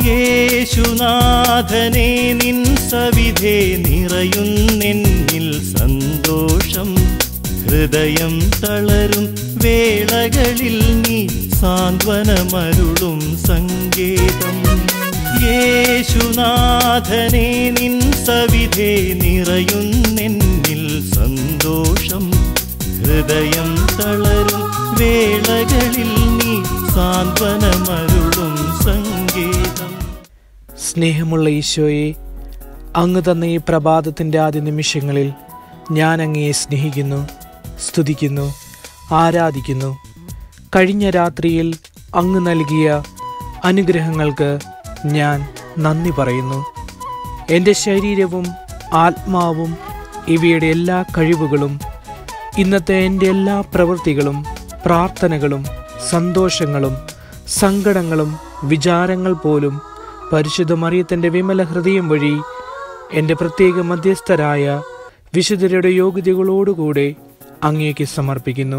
യേശുനാഥനെ നിൻ സവിധേ നിറയുന്നെന്നിൽ സന്തോഷം ഹൃദയം തളരും വേളകളിൽ നീ സാന്ത്വനമരുളും സങ്കേതം യേശുനാഥനെ നിൻ സവിധേ നിറയുന്നെന്നിൽ സന്തോഷം ഹൃദയം തളരും വേളകളിൽ നീ സാന്ത്വനമരുളും സങ്കേതം സ്നേഹമുള്ള ഈശോയെ അങ്ങ് തന്ന ഈ പ്രഭാതത്തിൻ്റെ ആദ്യ നിമിഷങ്ങളിൽ ഞാൻ അങ്ങയെ സ്നേഹിക്കുന്നു സ്തുതിക്കുന്നു ആരാധിക്കുന്നു കഴിഞ്ഞ രാത്രിയിൽ അങ്ങ് നൽകിയ അനുഗ്രഹങ്ങൾക്ക് ഞാൻ നന്ദി പറയുന്നു എൻ്റെ ശരീരവും ആത്മാവും ഇവയുടെ എല്ലാ കഴിവുകളും ഇന്നത്തെ എൻ്റെ എല്ലാ പ്രവൃത്തികളും പ്രാർത്ഥനകളും സന്തോഷങ്ങളും സങ്കടങ്ങളും വിചാരങ്ങൾ പോലും പരിശുദ്ധ മറിയത്തിൻ്റെ വിമല ഹൃദയം വഴി എൻ്റെ പ്രത്യേക മധ്യസ്ഥരായ വിശുദ്ധരുടെ യോഗ്യതകളോടുകൂടെ അങ്ങേക്ക് സമർപ്പിക്കുന്നു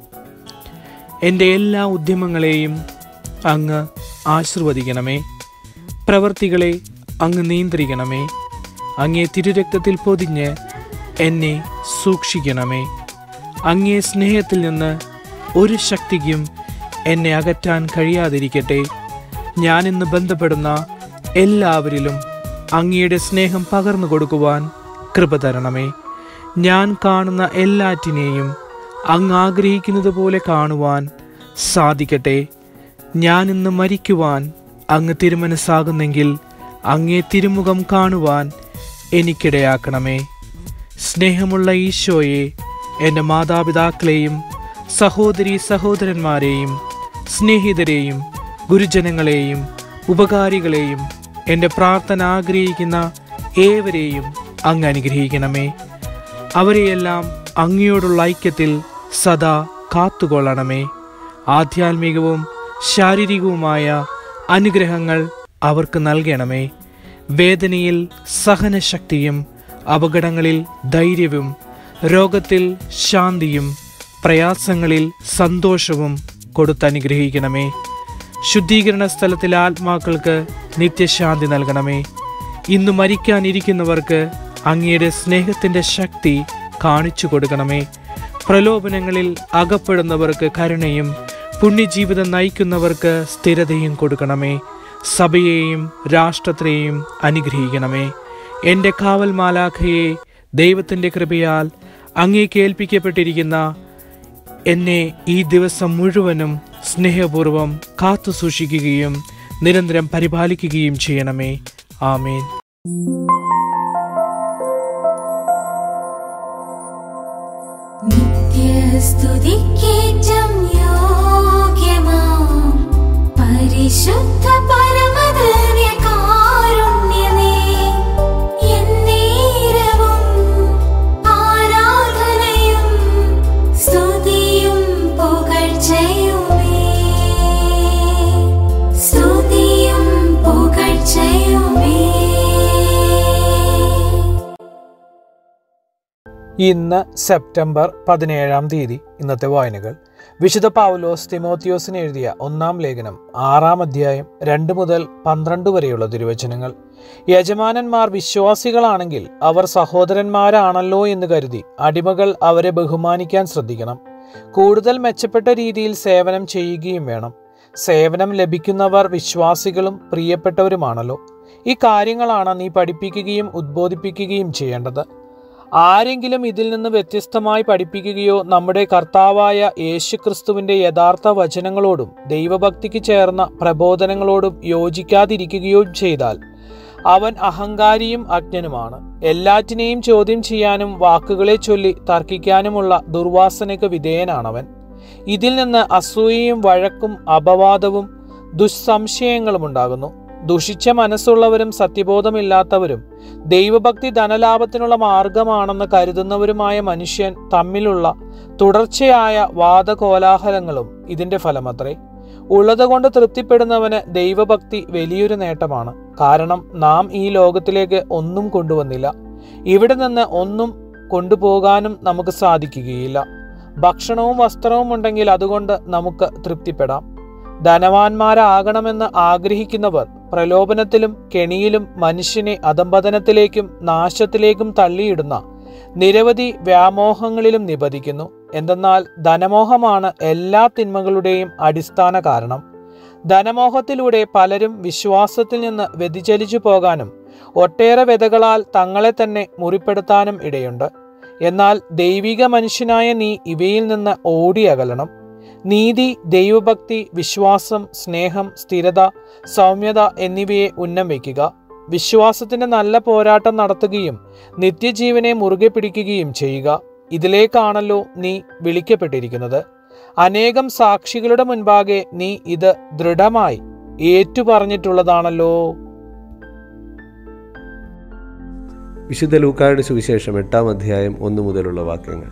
എൻ്റെ എല്ലാ ഉദ്യമങ്ങളെയും അങ്ങ് ആശീർവദിക്കണമേ പ്രവർത്തികളെ അങ്ങ് നിയന്ത്രിക്കണമേ അങ്ങേ തിരുരക്തത്തിൽ പൊതിഞ്ഞ് എന്നെ സൂക്ഷിക്കണമേ അങ്ങേ സ്നേഹത്തിൽ നിന്ന് ഒരു ശക്തിക്കും എന്നെ അകറ്റാൻ കഴിയാതിരിക്കട്ടെ ഞാനിന്ന് ബന്ധപ്പെടുന്ന എല്ലാവരിലും അങ്ങയുടെ സ്നേഹം പകർന്നു കൊടുക്കുവാൻ കൃപ തരണമേ ഞാൻ കാണുന്ന എല്ലാറ്റിനെയും അങ്ങ് ആഗ്രഹിക്കുന്നത് പോലെ കാണുവാൻ സാധിക്കട്ടെ ഞാൻ ഇന്ന് മരിക്കുവാൻ അങ്ങ് തിരുമനസ്സാകുന്നെങ്കിൽ അങ്ങേ തിരുമുഖം കാണുവാൻ എനിക്കിടയാക്കണമേ സ്നേഹമുള്ള ഈശോയെ എൻ്റെ മാതാപിതാക്കളെയും സഹോദരി സഹോദരന്മാരെയും സ്നേഹിതരെയും ഗുരുജനങ്ങളെയും ഉപകാരികളെയും എൻ്റെ പ്രാർത്ഥന ആഗ്രഹിക്കുന്ന ഏവരെയും അങ്ങ് അനുഗ്രഹിക്കണമേ അവരെയെല്ലാം അങ്ങയോടുള്ള ഐക്യത്തിൽ സദാ കാത്തുകൊള്ളണമേ ആധ്യാത്മികവും ശാരീരികവുമായ അനുഗ്രഹങ്ങൾ അവർക്ക് നൽകണമേ വേദനയിൽ സഹനശക്തിയും അപകടങ്ങളിൽ ധൈര്യവും രോഗത്തിൽ ശാന്തിയും പ്രയാസങ്ങളിൽ സന്തോഷവും കൊടുത്തനുഗ്രഹിക്കണമേ ശുദ്ധീകരണ സ്ഥലത്തിലെ ആത്മാക്കൾക്ക് നിത്യശാന്തി നൽകണമേ ഇന്ന് മരിക്കാനിരിക്കുന്നവർക്ക് അങ്ങയുടെ സ്നേഹത്തിൻ്റെ ശക്തി കാണിച്ചു കൊടുക്കണമേ പ്രലോഭനങ്ങളിൽ അകപ്പെടുന്നവർക്ക് കരുണയും പുണ്യജീവിതം നയിക്കുന്നവർക്ക് സ്ഥിരതയും കൊടുക്കണമേ സഭയെയും രാഷ്ട്രത്തെയും അനുഗ്രഹിക്കണമേ എൻ്റെ കാവൽ മാലാഖയെ ദൈവത്തിൻ്റെ കൃപയാൽ അങ്ങേക്ക് ഏൽപ്പിക്കപ്പെട്ടിരിക്കുന്ന എന്നെ ഈ ദിവസം മുഴുവനും സ്നേഹപൂർവം കാത്തു സൂക്ഷിക്കുകയും നിരന്തരം പരിപാലിക്കുകയും ചെയ്യണമേ ആമേൻ നിത്യസ്തുതിക്കേറ്റം യോഗ്യമാം പരിശുദ്ധ പരമധന്യകാരുണ്യമേ, എന്നേരവും ആരാധനയും സ്തുതിയും പുകഴ്ചയുമേ. സ്തുതിയും പുകഴ്ചയുമേ ഇന്ന് സെപ്റ്റംബർ പതിനേഴാം തീയതി ഇന്നത്തെ വായനകൾ വിശുദ്ധ പൗലോസ് തിമോത്തിയോസിന് എഴുതിയ ഒന്നാം ലേഖനം ആറാം അധ്യായം രണ്ട് മുതൽ പന്ത്രണ്ട് വരെയുള്ള തിരുവചനങ്ങൾ യജമാനന്മാർ വിശ്വാസികളാണെങ്കിൽ അവർ സഹോദരന്മാരാണല്ലോ എന്ന് കരുതി അടിമകൾ അവരെ ബഹുമാനിക്കാൻ ശ്രദ്ധിക്കണം കൂടുതൽ മെച്ചപ്പെട്ട രീതിയിൽ സേവനം ചെയ്യുകയും വേണം സേവനം ലഭിക്കുന്നവർ വിശ്വാസികളും പ്രിയപ്പെട്ടവരുമാണല്ലോ ഈ കാര്യങ്ങളാണ് നീ പഠിപ്പിക്കുകയും ഉദ്ബോധിപ്പിക്കുകയും ചെയ്യേണ്ടത് ആരെങ്കിലും ഇതിൽ നിന്ന് വ്യത്യസ്തമായി പഠിപ്പിക്കുകയോ നമ്മുടെ കർത്താവായ യേശുക്രിസ്തുവിന്റെ യഥാർത്ഥ വചനങ്ങളോടും ദൈവഭക്തിക്ക് ചേർന്ന പ്രബോധനങ്ങളോടും യോജിക്കാതിരിക്കുകയോ ചെയ്താൽ അവൻ അഹങ്കാരിയും അജ്ഞനുമാണ് എല്ലാറ്റിനെയും ചോദ്യം ചെയ്യാനും വാക്കുകളെ ചൊല്ലി തർക്കിക്കാനുമുള്ള ദുർവാസനയ്ക്ക് വിധേയനാണവൻ ഇതിൽ നിന്ന് അസൂയയും വഴക്കും അപവാദവും ദുസ്സംശയങ്ങളും ഉണ്ടാകുന്നു ദുഷിച്ച മനസ്സുള്ളവരും സത്യബോധമില്ലാത്തവരും ദൈവഭക്തി ധനലാഭത്തിനുള്ള മാർഗമാണെന്ന് കരുതുന്നവരുമായ മനുഷ്യൻ തമ്മിലുള്ള തുടർച്ചയായ വാദകോലാഹലങ്ങളും ഇതിന്റെ ഫലമത്രേ ഉള്ളതുകൊണ്ട് തൃപ്തിപ്പെടുന്നവന് ദൈവഭക്തി വലിയൊരു നേട്ടമാണ് കാരണം നാം ഈ ലോകത്തിലേക്ക് ഒന്നും കൊണ്ടുവന്നില്ല ഇവിടെ നിന്ന് ഒന്നും കൊണ്ടുപോകാനും നമുക്ക് സാധിക്കുകയില്ല ഭക്ഷണവും വസ്ത്രവും ഉണ്ടെങ്കിൽ അതുകൊണ്ട് നമുക്ക് തൃപ്തിപ്പെടാം ധനവാന്മാരാകണമെന്ന് ആഗ്രഹിക്കുന്നവർ പ്രലോഭനത്തിലും കെണിയിലും മനുഷ്യനെ അധംപതനത്തിലേക്കും നാശത്തിലേക്കും തള്ളിയിടുന്ന നിരവധി വ്യാമോഹങ്ങളിലും നിപതിക്കുന്നു എന്തെന്നാൽ ധനമോഹമാണ് എല്ലാ തിന്മകളുടെയും അടിസ്ഥാന കാരണം ധനമോഹത്തിലൂടെ പലരും വിശ്വാസത്തിൽ നിന്ന് വ്യതിചലിച്ചു പോകാനും ഒട്ടേറെ വ്യതകളാൽ തങ്ങളെ തന്നെ മുറിപ്പെടുത്താനും ഇടയുണ്ട് എന്നാൽ ദൈവിക മനുഷ്യനായ നീ ഇവയിൽ നിന്ന് ഓടിയകലണം നീതി ദൈവഭക്തി വിശ്വാസം സ്നേഹം സ്ഥിരത സൗമ്യത എന്നിവയെ ഉന്നം വയ്ക്കുക വിശ്വാസത്തിന്റെ നല്ല പോരാട്ടം നടത്തുകയും നിത്യജീവനെ മുറുകെ പിടിക്കുകയും ചെയ്യുക ഇതിലേക്കാണല്ലോ നീ വിളിക്കപ്പെട്ടിരിക്കുന്നത് അനേകം സാക്ഷികളുടെ മുൻപാകെ നീ ഇത് ദൃഢമായി ഏറ്റുപറഞ്ഞിട്ടുള്ളതാണല്ലോ വിശുദ്ധ ലൂക്കായുടെ സുവിശേഷം എട്ടാം അധ്യായം ഒന്നു മുതലുള്ള വാക്യങ്ങൾ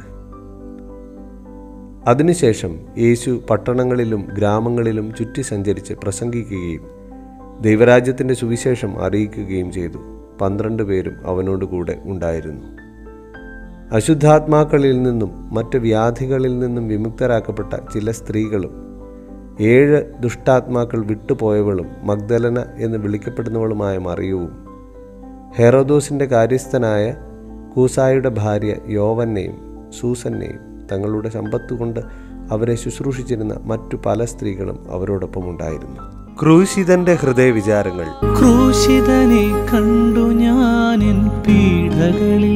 അതിനുശേഷം യേശു പട്ടണങ്ങളിലും ഗ്രാമങ്ങളിലും ചുറ്റി സഞ്ചരിച്ച് പ്രസംഗിക്കുകയും ദൈവരാജ്യത്തിൻ്റെ സുവിശേഷം അറിയിക്കുകയും ചെയ്തു പന്ത്രണ്ട് പേരും അവനോട് കൂടെ ഉണ്ടായിരുന്നു അശുദ്ധാത്മാക്കളിൽ നിന്നും മറ്റ് വ്യാധികളിൽ നിന്നും വിമുക്തരാക്കപ്പെട്ട ചില സ്ത്രീകളും ഏഴ് ദുഷ്ടാത്മാക്കൾ വിട്ടുപോയവളും മഗ്ദലന എന്ന് വിളിക്കപ്പെടുന്നവളുമായ മറിയവും ഹെറോദോസിൻ്റെ കാര്യസ്ഥനായ കൂസായുടെ ഭാര്യ യോവന്നെയും സൂസന്നെയും തങ്ങളുടെ സമ്പത്ത് കൊണ്ട് അവരെ ശുശ്രൂഷിച്ചിരുന്ന മറ്റു പല സ്ത്രീകളും അവരോടൊപ്പം ഉണ്ടായിരുന്നു ക്രൂശിതന്റെ ഹൃദയവിചാരങ്ങൾ ക്രൂശിതനെ കണ്ടു ഞാനിൻ പീഡകളിൽ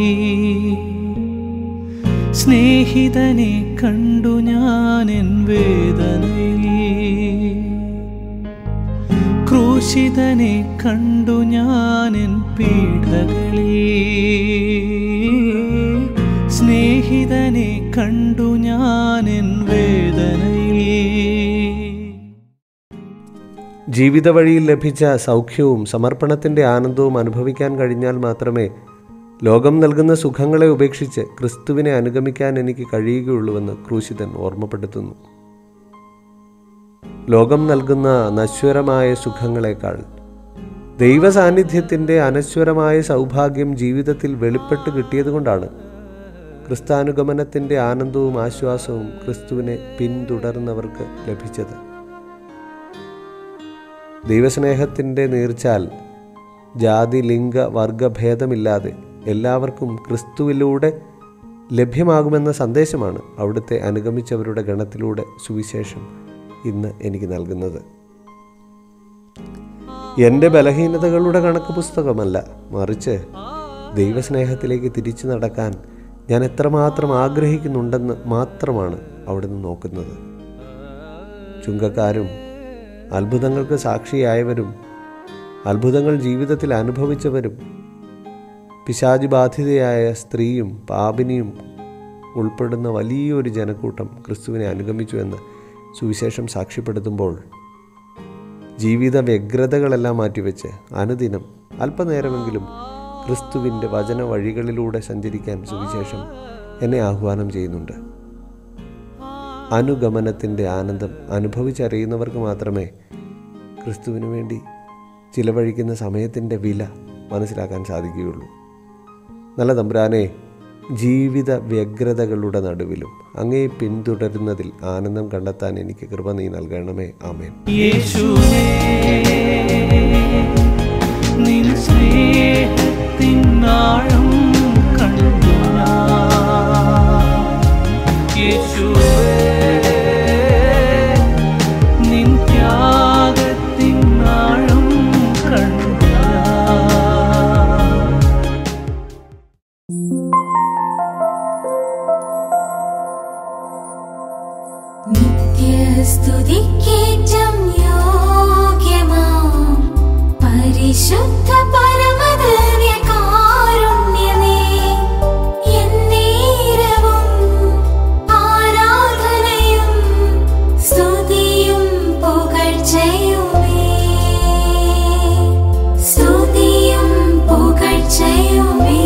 സ്നേഹിതനെ കണ്ടു ഞാനിൻ വേദനയിൽ ക്രൂശിതനെ കണ്ടു ഞാനിൻ പീഡകളിൽ സ്നേഹിതനെ കണ്ടു ഞാനിൻ വേദനയിൽ ജീവിത വഴിയിൽ ലഭിച്ച സൗഖ്യവും സമർപ്പണത്തിൻ്റെ ആനന്ദവും അനുഭവിക്കാൻ കഴിഞ്ഞാൽ മാത്രമേ ലോകം നൽകുന്ന സുഖങ്ങളെ ഉപേക്ഷിച്ച് ക്രിസ്തുവിനെ അനുഗമിക്കാൻ എനിക്ക് കഴിയുകയുള്ളൂവെന്ന് ക്രൂശിതൻ ഓർമ്മപ്പെടുത്തുന്നു ലോകം നൽകുന്ന നശ്വരമായ സുഖങ്ങളെക്കാൾ ദൈവ സാന്നിധ്യത്തിൻ്റെ അനശ്വരമായ സൗഭാഗ്യം ജീവിതത്തിൽ വെളിപ്പെട്ട് കിട്ടിയതുകൊണ്ടാണ് ക്രിസ്താനുഗമനത്തിൻ്റെ ആനന്ദവും ആശ്വാസവും ക്രിസ്തുവിനെ പിന്തുടർന്നവർക്ക് ലഭിച്ചത് ദൈവസ്നേഹത്തിൻ്റെ നീർച്ചാൽ ജാതി ലിംഗ വർഗഭേദമില്ലാതെ എല്ലാവർക്കും ക്രിസ്തുവിലൂടെ ലഭ്യമാകുമെന്ന സന്ദേശമാണ് അവിടുത്തെ അനുഗമിച്ചവരുടെ ഗണത്തിലൂടെ സുവിശേഷം ഇന്ന് എനിക്ക് നൽകുന്നത് എൻ്റെ ബലഹീനതകളുടെ കണക്ക് പുസ്തകമല്ല മറിച്ച് ദൈവസ്നേഹത്തിലേക്ക് തിരിച്ചു നടക്കാൻ ഞാൻ എത്രമാത്രം ആഗ്രഹിക്കുന്നുണ്ടെന്ന് മാത്രമാണ് അവിടുന്ന് നോക്കുന്നത് ചുങ്കക്കാരും അത്ഭുതങ്ങൾക്ക് സാക്ഷിയായവരും അത്ഭുതങ്ങൾ ജീവിതത്തിൽ അനുഭവിച്ചവരും പിശാചി ബാധിതയായ സ്ത്രീയും പാപിനിയും ഉൾപ്പെടുന്ന വലിയൊരു ജനക്കൂട്ടം ക്രിസ്തുവിനെ അനുഗമിച്ചു എന്ന് സുവിശേഷം സാക്ഷ്യപ്പെടുത്തുമ്പോൾ ജീവിത വ്യഗ്രതകളെല്ലാം മാറ്റിവെച്ച് അനുദിനം അല്പനേരമെങ്കിലും ക്രിസ്തുവിൻ്റെ വചന വഴികളിലൂടെ സഞ്ചരിക്കാൻ സുവിശേഷം എന്നെ ആഹ്വാനം ചെയ്യുന്നുണ്ട് അനുഗമനത്തിൻ്റെ ആനന്ദം അനുഭവിച്ചറിയുന്നവർക്ക് മാത്രമേ ക്രിസ്തുവിന് വേണ്ടി ചിലവഴിക്കുന്ന സമയത്തിൻ്റെ വില മനസ്സിലാക്കാൻ സാധിക്കുകയുള്ളൂ നല്ല തമ്പുരാനെ ജീവിത വ്യഗ്രതകളുടെ നടുവിലും അങ്ങേ പിന്തുടരുന്നതിൽ ആനന്ദം കണ്ടെത്താൻ എനിക്ക് കൃപ നീ നൽകണമേ ആമേൻ യേശുവേ നിൻ സ്നേഹത്തിൻ ആഴം കണ്ടു ഞാൻ യേശുവേ നിൻ ത്യാഗത്തിൻ ആഴം കണ്ടു ഞാൻ നിത്യസ്തുതിക്കേറ്റം യോഗ്യമാം പരിശുദ്ധ പരമദിവ്യകാരുണ്യമേ, എന്നേരവും ആരാധനയും സ്തുതിയും പുകഴ്ചയുമേ. സ്തുതിയും പുകഴ്ചയുമേ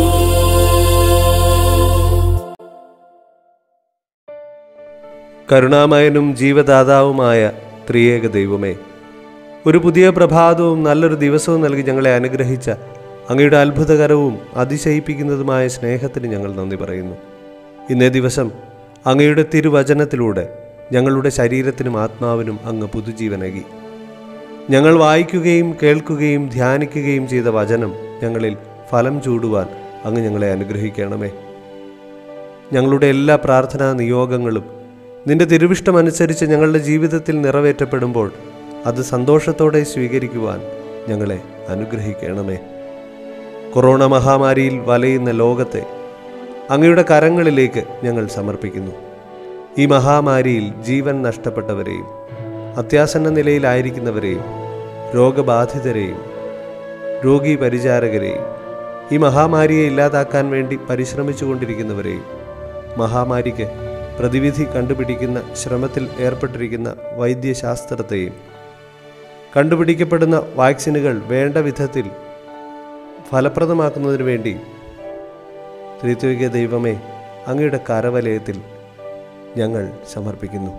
കരുണാമയനും ജീവദാതാവുമായ ത്രിയേക ദൈവമേ ഒരു പുതിയ പ്രഭാതവും നല്ലൊരു ദിവസവും നൽകി ഞങ്ങളെ അനുഗ്രഹിച്ച അങ്ങയുടെ അത്ഭുതകരവും അതിശയിപ്പിക്കുന്നതുമായ സ്നേഹത്തിന് ഞങ്ങൾ നന്ദി പറയുന്നു ഇന്നേ ദിവസം അങ്ങയുടെ തിരുവചനത്തിലൂടെ ഞങ്ങളുടെ ശരീരത്തിനും ആത്മാവിനും അങ്ങ് പുതുജീവനകി ഞങ്ങൾ വായിക്കുകയും കേൾക്കുകയും ധ്യാനിക്കുകയും ചെയ്ത വചനം ഞങ്ങളിൽ ഫലം ചൂടുവാൻ അങ്ങ് ഞങ്ങളെ അനുഗ്രഹിക്കണമേ ഞങ്ങളുടെ എല്ലാ പ്രാർത്ഥനാ നിയോഗങ്ങളും നിന്റെ തിരുവിഷ്ടമനുസരിച്ച് ഞങ്ങളുടെ ജീവിതത്തിൽ നിറവേറ്റപ്പെടുമ്പോൾ അത് സന്തോഷത്തോടെ സ്വീകരിക്കുവാൻ ഞങ്ങളെ അനുഗ്രഹിക്കണമേ കൊറോണ മഹാമാരിയിൽ വലയുന്ന ലോകത്തെ അങ്ങയുടെ കരങ്ങളിലേക്ക് ഞങ്ങൾ സമർപ്പിക്കുന്നു ഈ മഹാമാരിയിൽ ജീവൻ നഷ്ടപ്പെട്ടവരെയും അത്യാസന്ന നിലയിലായിരിക്കുന്നവരെയും രോഗബാധിതരെയും രോഗി പരിചാരകരെയും ഈ മഹാമാരിയെ ഇല്ലാതാക്കാൻ വേണ്ടി പരിശ്രമിച്ചു കൊണ്ടിരിക്കുന്നവരെയും മഹാമാരിക്ക് പ്രതിവിധി കണ്ടുപിടിക്കുന്ന ശ്രമത്തിൽ ഏർപ്പെട്ടിരിക്കുന്ന വൈദ്യശാസ്ത്രത്തെയും കണ്ടുപിടിക്കപ്പെടുന്ന വാക്സിനുകൾ വേണ്ട വിധത്തിൽ ഫലപ്രദമാക്കുന്നതിനു വേണ്ടി ത്രിത്വിക ദൈവമേ അങ്ങയുടെ കരവലയത്തിൽ ഞങ്ങൾ സമർപ്പിക്കുന്നു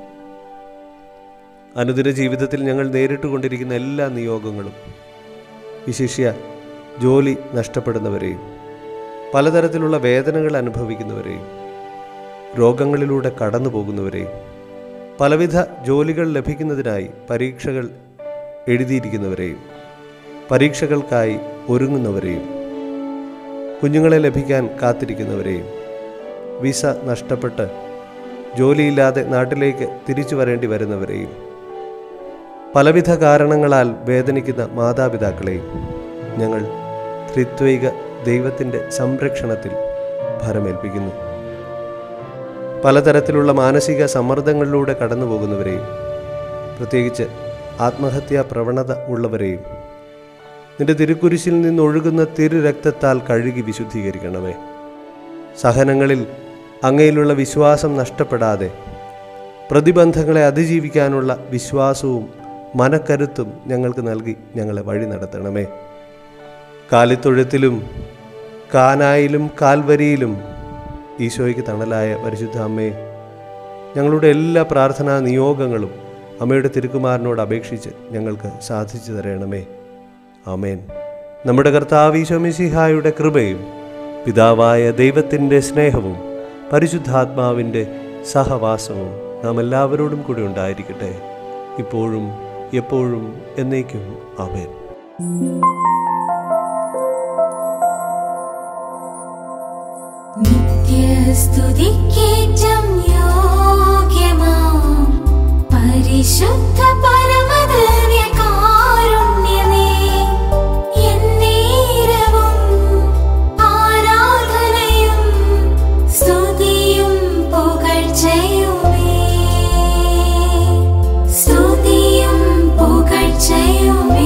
അനുദിന ജീവിതത്തിൽ ഞങ്ങൾ നേരിട്ടുകൊണ്ടിരിക്കുന്ന എല്ലാ നിയോഗങ്ങളും വിശിഷ്യ ജോലി നഷ്ടപ്പെടുന്നവരെയും പലതരത്തിലുള്ള വേദനകൾ അനുഭവിക്കുന്നവരെയും രോഗങ്ങളിലൂടെ കടന്നു പോകുന്നവരെയും പലവിധ ജോലികൾ ലഭിക്കുന്നതിനായി പരീക്ഷകൾ എഴുതിയിരിക്കുന്നവരെയും പരീക്ഷകൾക്കായി ഒരുങ്ങുന്നവരെയും കുഞ്ഞുങ്ങളെ ലഭിക്കാൻ കാത്തിരിക്കുന്നവരെയും വിസ നഷ്ടപ്പെട്ട് ജോലിയില്ലാതെ നാട്ടിലേക്ക് തിരിച്ചു വരേണ്ടി വരുന്നവരെയും പലവിധ കാരണങ്ങളാൽ വേദനിക്കുന്ന മാതാപിതാക്കളെയും ഞങ്ങൾ ത്രിത്വൈക ദൈവത്തിൻ്റെ സംരക്ഷണത്തിൽ ഭരമേൽപ്പിക്കുന്നു പലതരത്തിലുള്ള മാനസിക സമ്മർദ്ദങ്ങളിലൂടെ കടന്നു പോകുന്നവരെയും പ്രത്യേകിച്ച് ആത്മഹത്യാ പ്രവണത ഉള്ളവരെയും നിന്റെ തിരുക്കുരിശിൽ നിന്നൊഴുകുന്ന തിരുരക്തത്താൽ കഴുകി വിശുദ്ധീകരിക്കണമേ സഹനങ്ങളിൽ അങ്ങയിലുള്ള വിശ്വാസം നഷ്ടപ്പെടാതെ പ്രതിബന്ധങ്ങളെ അതിജീവിക്കാനുള്ള വിശ്വാസവും മനക്കരുത്തും ഞങ്ങൾക്ക് നൽകി ഞങ്ങളെ വഴി നടത്തണമേ കാലിത്തൊഴുത്തിലും കാനായിലും കാൽവരിയിലും ഈശോയ്ക്ക് തണലായ പരിശുദ്ധ അമ്മയെ ഞങ്ങളുടെ എല്ലാ പ്രാർത്ഥനാ നിയോഗങ്ങളും അമ്മയുടെ തിരുക്കുമാരനോട് അപേക്ഷിച്ച് ഞങ്ങൾക്ക് സാധിച്ചു തരണമേ ആമേൻ നമ്മുടെ കർത്താവ് ഈശോമിസിഹായുടെ കൃപയും പിതാവായ ദൈവത്തിൻ്റെ സ്നേഹവും പരിശുദ്ധാത്മാവിൻ്റെ സഹവാസവും നാം എല്ലാവരോടും കൂടി ഉണ്ടായിരിക്കട്ടെ ഇപ്പോഴും എപ്പോഴും എന്നേക്കും ആമേൻ നിത്യസ്തുതിക്കേറ്റം യോഗ്യമാം പരിശുദ്ധ പരമദിവ്യകാരുണ്യമേ, എന്നേരവും ആരാധനയും സ്തുതിയും പുകഴ്ചയുമേ. സ്തുതിയും പുകഴ്ചയുമേ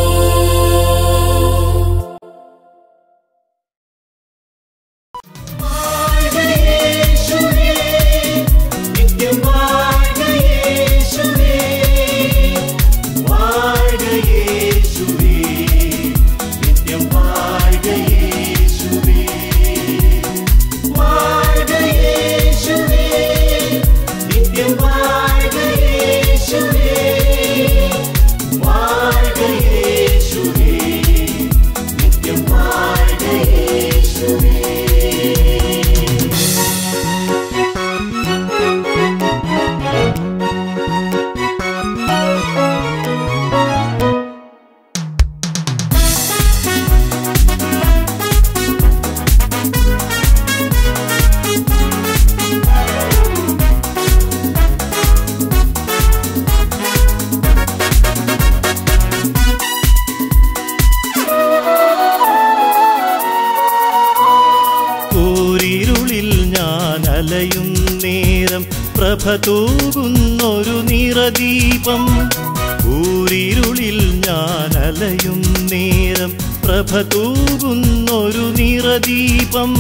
കൂരിരുളിൽ ഞാൻ അലയും നേരം പ്രഭ തൂകുന്നൊരു നിറദീപം കൂരിരുളിൽ ഞാൻ അലയും നേരം പ്രഭ തൂകുന്നൊരു നിറദീപം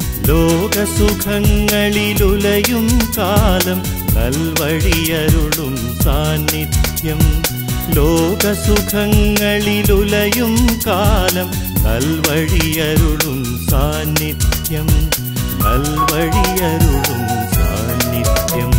ലോകസുഖങ്ങളിലുലയും കാലം നൽവഴിയരുളും സാന്നിധ്യം ലോകസുഖങ്ങളിലുലയും കാലം നൽവഴിയരുളും സാന്നിധ്യം നൽവഴിയരുളും സാന്നിധ്യം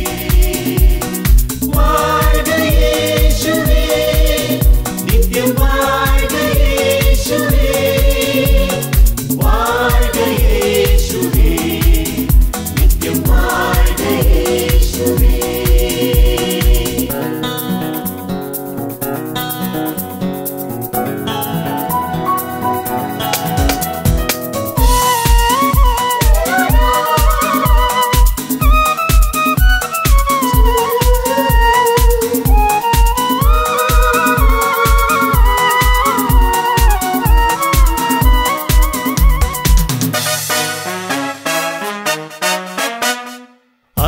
നിത്യം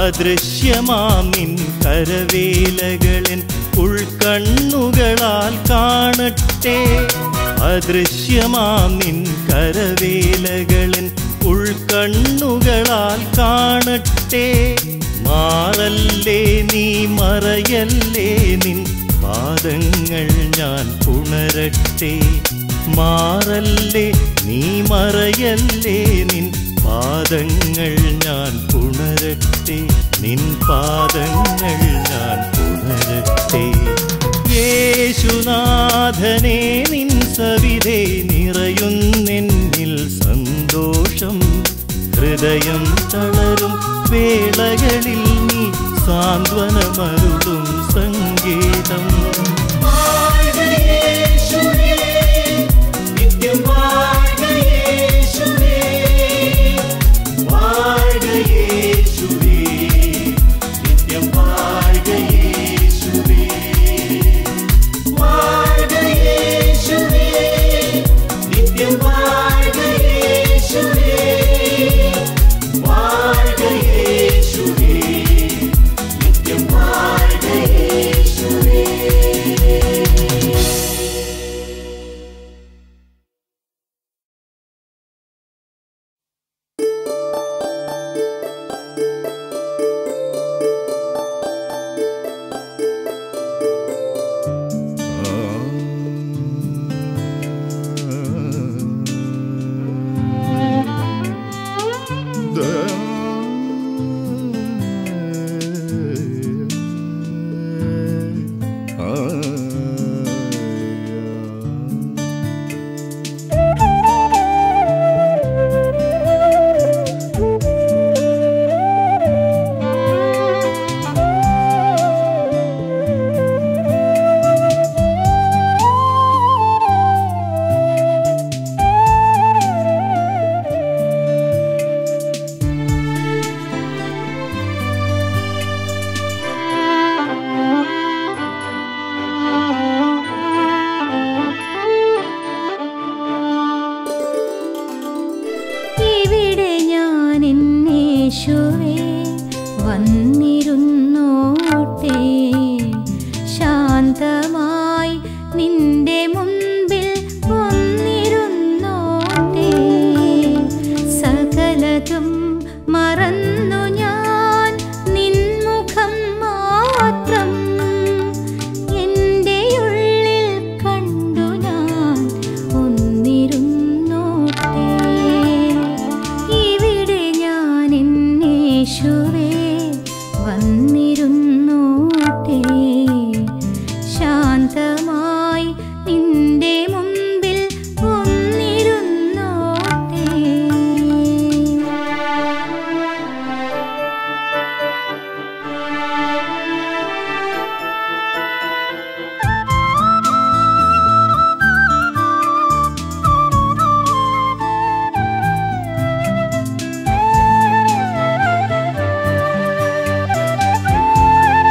അദൃശ്യമാം നിൻ കരവേലകളിൻ ഉൾക്കണ്ണുകളാൽ കാണട്ടെ അദൃശ്യമാം നിൻ കരവേലകളിൻ ഉൾക്കണ്ണുകളാൽ കാണട്ടെ മാറല്ലേ നീ മറയല്ലേ നിൻ പാദങ്ങൾ ഞാൻ പുണരട്ടെ മാറല്ലേ നീ മറയല്ലേ നിൻ പാദങ്ങൾ ഞാൻ പുണരട്ടെ നിൻ പാദങ്ങൾ ഞാൻ പുണരട്ടെ യേശുനാഥനെ നിൻ സവിധേ നിറയുന്നെന്നിൽ സന്തോഷം ഹൃദയം തളരും വേളകളിൽ നീ സാന്ത്വനമരുളും സംഗീതം നിത്യം വാഴ്ക യേശുവേ വാഴ്ക യേശുവേ നിത്യം വാഴ്ക യേശുവേ വാഴ്ക യേശുവേ നിത്യം വാഴ്ക യേശുവേ വാഴ്ക യേശുവേ നിത്യം വാഴ്ക യേശുവേ ഇവിടെ ഞാൻ എന്നേശുവേ വന്നിരുന്നോട്ടെ ശാന്തമായി നിന്റെ മുൻപിൽ വന്നിരുന്നോട്ടെ സകലതും മറന്നു ഞാൻ നിൻമുഖം മാത്രം എൻ്റെ ഉള്ളിൽ കണ്ടു ഞാൻ ഒന്നിരുന്നോട്ടെ ഇവിടെ ഞാൻ എന്നേശുവേ വന്നിരുന്നോട്ടെ ശാന്തമായി നിന്റെ മുൻപിൽ ഒന്നിരുന്നോട്ടെ ആ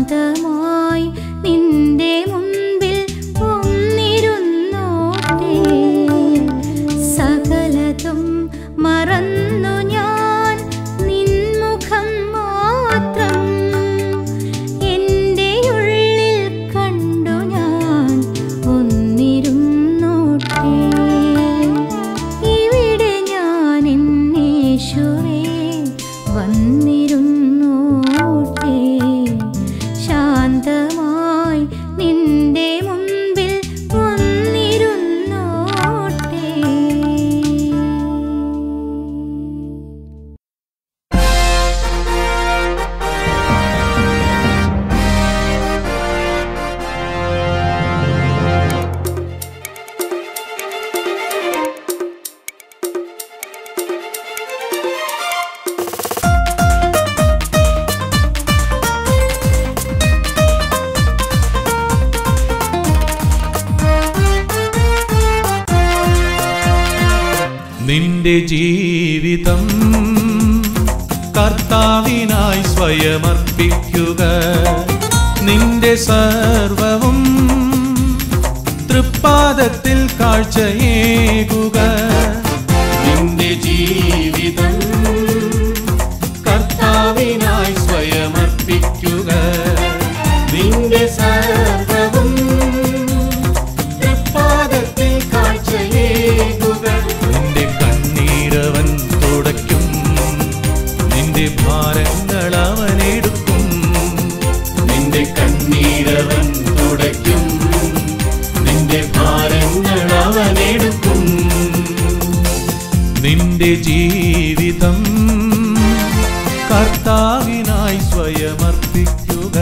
ശാന്തമായി നിന്റെ മുൻപിൽ ഒന്നിരുന്നോട്ടെ സകലതും മറന്നു ഞാൻ നിൻമുഖം മാത്രം എൻ്റെ ഉള്ളിൽ കണ്ടു ഞാൻ ഒന്നിരുന്നോട്ടെ ഇവിടെ ഞാൻ എന്നേശുവേ വന്നിരുന്നോട്ടെ ശാന്തമായി നിന്റെ മുൻപിൽ വന്നിരുന്നോട്ടെ നിന്റെ ജീവിതം കർത്താവിനായി സ്വയമർപ്പിക്കുക നിന്റെ സർവവും തൃപ്പാദത്തിൽ കാഴ്ചയേകുക നിന്റെ ജീവിതം കർത്താവിനായി സ്വയമർപ്പിക്കുക നിന്റെ സർവവും തൃപ്പാദത്തിൽ കാഴ്ചയേകുക നിന്റെ കണ്ണീരവൻ തുടയ്ക്കും നിന്റെ ഭാരങ്ങൾ അവൻ എടുക്കും നിന്റെ കണ്ണീരവൻ തുടയ്ക്കും നിന്റെ ഭാരങ്ങൾ അവൻ എടുക്കും നിന്റെ ജീവിതം കർത്താവിനായി സ്വയമർപ്പിക്കുക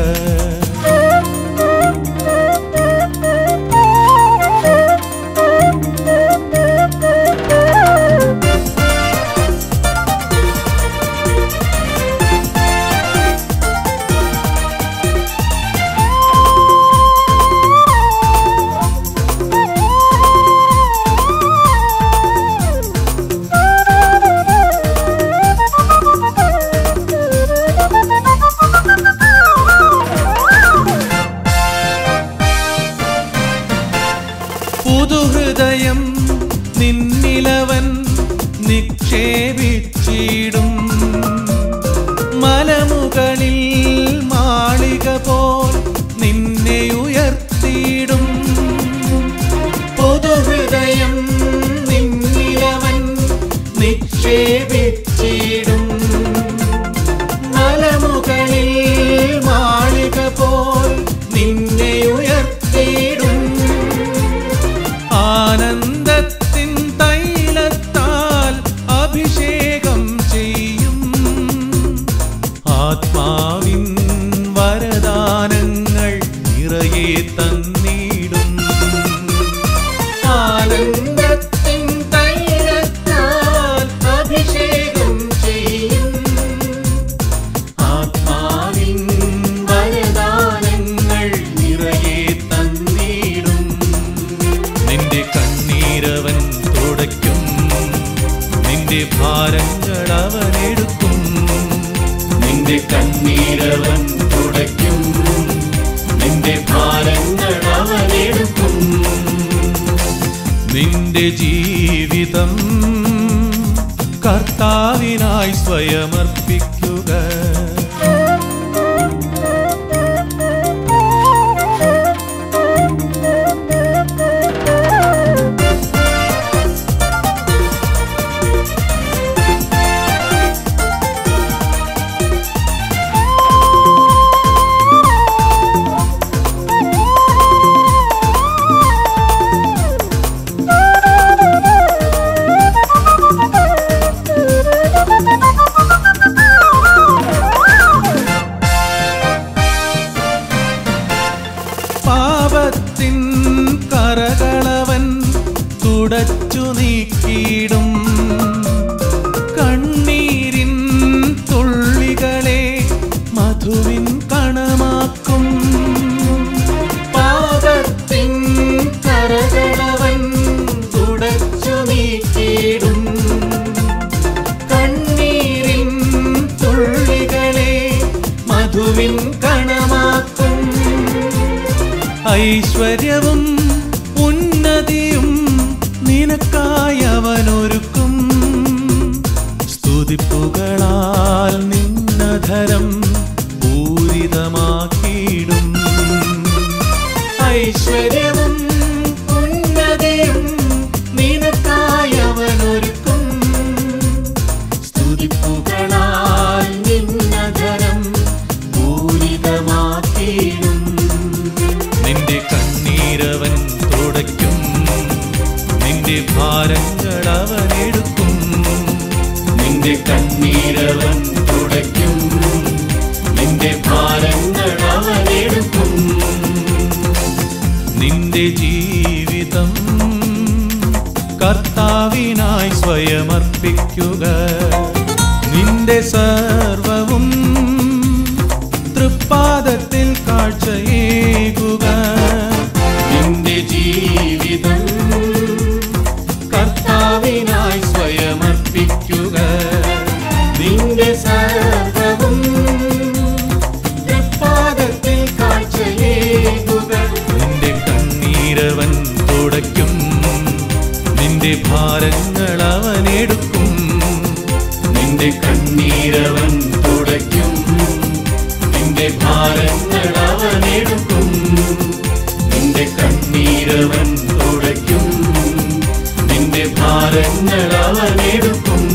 പുതുഹൃദയം നിന്നിലവൻ നിക്ഷേപിച്ചിടും മലമുകളിൽ മാളിക പോൽ നിന്നെ ഉയർത്തിയിടും പുതുഹൃദയം നിന്നിലവൻ നിക്ഷേപിച്ചിടും മലമുകളിൽ മാളിക പോൽ നിന്നെ ഉയർത്തിയിടും ആനന്ദത്തിൻ തൈലത്താൽ അഭിഷേകം ചെയ്യും ആത്മാവിൻ വരദാനങ്ങൾ നിറയെ തന്നിടും ആനന്ദത്തിൻ തൈലത്താൽ അഭിഷേകം ചെയ്യും ആത്മാവിൻ വരദാനങ്ങൾ നിറയെ തന്നിടും നിന്റെ കണ്ണീരവൻ തുടയ്ക്കും നിന്റെ ഭാരങ്ങൾ അവൻ എടുക്കും നിന്റെ കണ്ണീരവൻ തുടയ്ക്കും നിന്റെ ഭാരങ്ങൾ അവൻ എടുക്കും നിന്റെ ജീവിതം കർത്താവിനായി സ്വയമർപ്പിക്കുക പാപത്തിൻ കറകളവൻ തുടച്ചു നീക്കിയിടും കണ്ണീരിൻ തുള്ളികളെ മധുവിൻ കണമാക്കും പാപത്തിൻ കറകളവൻ തുടച്ചു നീക്കിയിടും കണ്ണീരിൻ തുള്ളികളെ മധുവിൻ കണമാക്കും ഐശ്വര്യവും ഉന്നതിയും നിനക്കായി അവനൊരുക്കും സ്തുതിപ്പുകളാൽ നിന്നധരം പൂരിതമാക്കിയിടും ഐശ്വര്യവും ഉന്നതിയും നിനക്കായി അവനൊരുക്കും സ്തുതിപ്പുകളാൽ നിന്നധരം പൂരിതമാക്കിയിടും നിന്റെ കണ്ണീരവൻ തുടയ്ക്കും നിന്റെ ഭാരങ്ങൾ അവൻ എടുക്കും നിന്റെ കണ്ണീരവൻ തുടയ്ക്കും നിന്റെ ഭാരങ്ങൾ അവൻ എടുക്കും നിന്റെ ജീവിതം കർത്താവിനായി സ്വയമർപ്പിക്കുക നിന്റെ സർവവും തൃപ്പാദത്തിൽ കാഴ്ചയേകുക നിന്റെ ജീവിതം കർത്താവിനായി സ്വയമർപ്പിക്കുക നിന്റെ സർവവും തൃപ്പാദത്തിൽ കാഴ്ചയേകുക നിന്റെ കണ്ണീരവൻ തുടയ്ക്കും നിന്റെ ഭാരങ്ങൾ അവൻ എടുക്കും നിന്റെ കണ്ണീരവൻ തുടയ്ക്കും നിന്റെ ഭാരങ്ങൾ അവൻ എടുക്കും നിന്റെ കണ്ണീരവൻ തുടയ്ക്കും നിന്റെ ഭാരങ്ങൾ അവൻ എടുക്കും